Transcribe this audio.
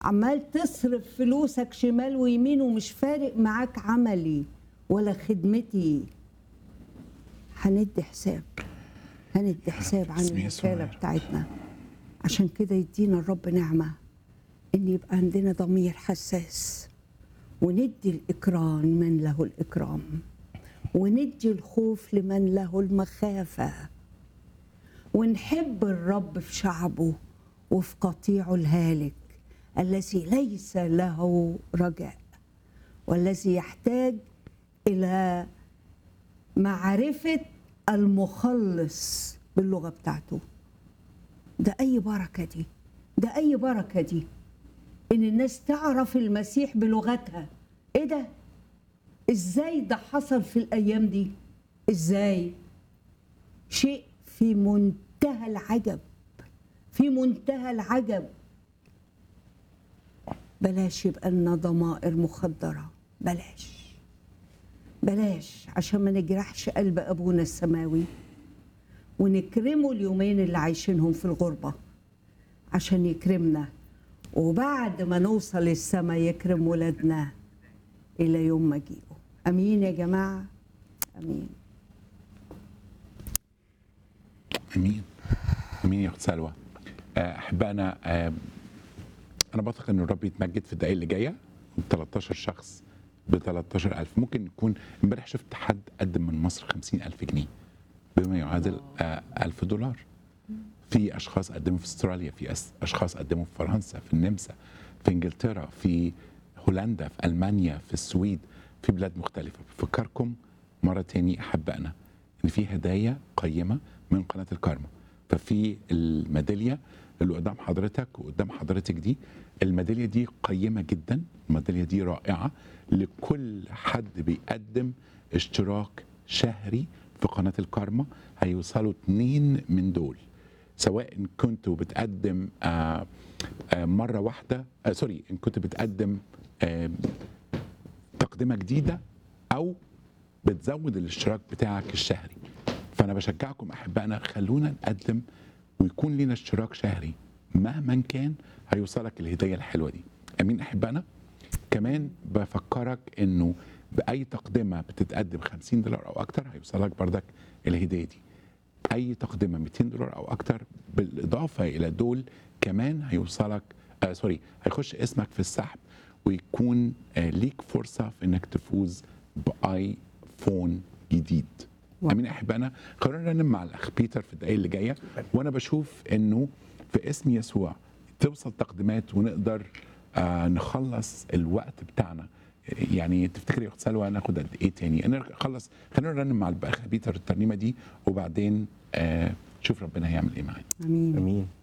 عمال تصرف فلوسك شمال ويمين ومش فارق معاك عملي ولا خدمتي هندي حساب هندي حساب عن باسم يسوع الرسالة يا رب. بتاعتنا عشان كده يدينا الرب نعمة إن يبقى عندنا ضمير حساس وندي الإكرام من له الإكرام وندي الخوف لمن له المخافة ونحب الرب في شعبه وفي قطيعه الهالك الذي ليس له رجاء والذي يحتاج إلى معرفة المخلص باللغة بتاعته ده أي بركة دي ده أي بركة دي إن الناس تعرف المسيح بلغتها إيه ده؟ إزاي ده حصل في الأيام دي؟ إزاي؟ شيء في منتهى العجب في منتهى العجب بلاش يبقى لنا ضمائر مخدرة بلاش بلاش عشان ما نجرحش قلب أبونا السماوي ونكرمه اليومين اللي عايشينهم في الغربة عشان يكرمنا وبعد ما نوصل السما يكرم ولادنا إلى يوم مجيئه أمين يا جماعة أمين امين امين يا اخت سلوى آه، احبائنا آه، انا بثق ان الرب يتمجد في الدقائق اللي جايه 13 شخص ب 13000 ممكن يكون امبارح شفت حد قدم من مصر 50000 جنيه بما يعادل آه، 1000 دولار في اشخاص قدموا في استراليا في أس- اشخاص قدموا في فرنسا في النمسا في انجلترا في هولندا في المانيا في السويد في بلاد مختلفه بفكركم مره تاني احبائنا ان في هدايا قيمه من قناه الكارما ففي الميداليه اللي قدام حضرتك وقدام حضرتك دي الميداليه دي قيمه جدا الميداليه دي رائعه لكل حد بيقدم اشتراك شهري في قناه الكارما هيوصلوا اتنين من دول سواء ان كنت بتقدم آه آه مره واحده آه سوري ان كنت بتقدم آه تقدمه جديده او بتزود الاشتراك بتاعك الشهري فانا بشجعكم احبائنا خلونا نقدم ويكون لنا اشتراك شهري مهما كان هيوصلك الهديه الحلوه دي امين احبائنا كمان بفكرك انه باي تقدمه بتتقدم 50 دولار او اكتر هيوصلك بردك الهديه دي اي تقدمه 200 دولار او اكتر بالاضافه الى دول كمان هيوصلك آه سوري هيخش اسمك في السحب ويكون آه ليك فرصه في انك تفوز بايفون جديد واو. امين احبائنا خلونا نرنم مع الاخ بيتر في الدقائق اللي جايه وانا بشوف انه في اسم يسوع توصل تقديمات ونقدر آه نخلص الوقت بتاعنا يعني تفتكري يا اخت سلوى ناخد قد ايه تاني انا خلص خلينا نرنم مع الاخ بيتر الترنيمه دي وبعدين آه شوف ربنا هيعمل ايه معانا أمين امين